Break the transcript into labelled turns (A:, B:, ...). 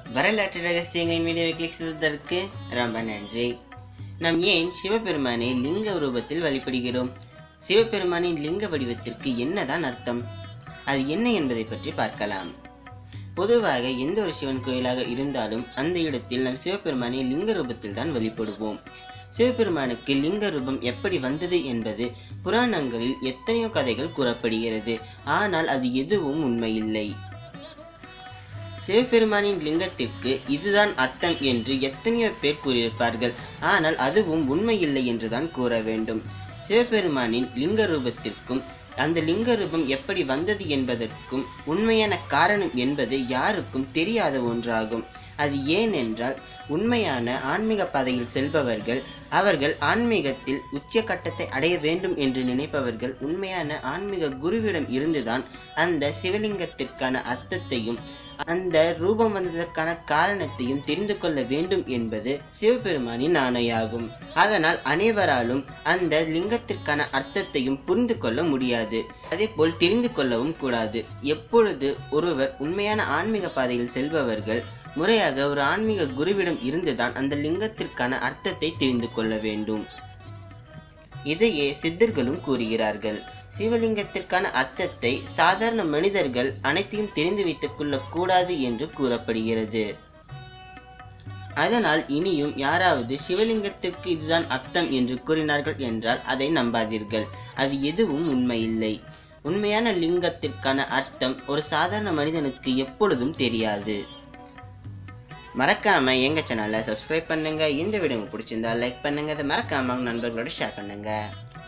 A: வரலாற்று ரகசியங்களின் வீடியோவை கிளிக் செய்ததற்கு ரொம்ப நன்றி நாம் ஏன் சிவபெருமானை லிங்க ரூபத்தில் வழிபடுகிறோம் சிவபெருமானின் லிங்க வடிவத்திற்கு என்னதான் அர்த்தம் அது என்ன என்பதை பற்றி பார்க்கலாம் பொதுவாக எந்த ஒரு சிவன் கோயிலாக இருந்தாலும் அந்த இடத்தில் நாம் சிவபெருமானை லிங்க ரூபத்தில் தான் வழிபடுவோம் சிவபெருமானுக்கு லிங்க ரூபம் எப்படி வந்தது என்பது புராணங்களில் எத்தனையோ கதைகள் கூறப்படுகிறது ஆனால் அது எதுவும் உண்மையில்லை சிவபெருமானின் லிங்கத்திற்கு இதுதான் அர்த்தம் என்று எத்தனையோ பேர் கூறியிருப்பார்கள் ஆனால் அதுவும் உண்மையில்லை என்றுதான் கூற வேண்டும் சிவபெருமானின் லிங்க ரூபத்திற்கும் அந்த லிங்க ரூபம் எப்படி வந்தது என்பதற்கும் உண்மையான காரணம் என்பது யாருக்கும் தெரியாத ஒன்றாகும் அது ஏனென்றால் உண்மையான ஆன்மீக பாதையில் செல்பவர்கள் அவர்கள் ஆன்மீகத்தில் உச்சக்கட்டத்தை அடைய வேண்டும் என்று நினைப்பவர்கள் உண்மையான ஆன்மீக குருவிடம் இருந்துதான் அந்த சிவலிங்கத்திற்கான அர்த்தத்தையும் அந்த ரூபம் வந்ததற்கான காரணத்தையும் தெரிந்து கொள்ள வேண்டும் என்பது சிவபெருமானின் ஆணையாகும் அதனால் அனைவராலும் அந்த லிங்கத்திற்கான அர்த்தத்தையும் புரிந்து கொள்ள முடியாது அதே போல் தெரிந்து கொள்ளவும் கூடாது எப்பொழுது ஒருவர் உண்மையான ஆன்மீக பாதையில் செல்பவர்கள் முறையாக ஒரு ஆன்மீக குருவிடம் இருந்துதான் அந்த லிங்கத்திற்கான அர்த்தத்தை தெரிந்து கொள்ள வேண்டும் இதையே சித்தர்களும் கூறுகிறார்கள் சிவலிங்கத்திற்கான அர்த்தத்தை சாதாரண மனிதர்கள் அனைத்தையும் தெரிந்து வைத்துக் கொள்ளக் கூடாது என்று கூறப்படுகிறது அதனால் இனியும் யாராவது சிவலிங்கத்திற்கு இதுதான் அர்த்தம் என்று கூறினார்கள் என்றால் அதை நம்பாதீர்கள் அது எதுவும் உண்மையில்லை உண்மையான லிங்கத்திற்கான அர்த்தம் ஒரு சாதாரண மனிதனுக்கு எப்பொழுதும் தெரியாது மறக்காம எங்க சேனலை சப்ஸ்கிரைப் பண்ணுங்க இந்த வீடியோ உங்களுக்கு பிடிச்சிருந்தா லைக் பண்ணுங்க அதை மறக்காம உங்க நண்பர்களோட ஷேர் பண்ணுங்க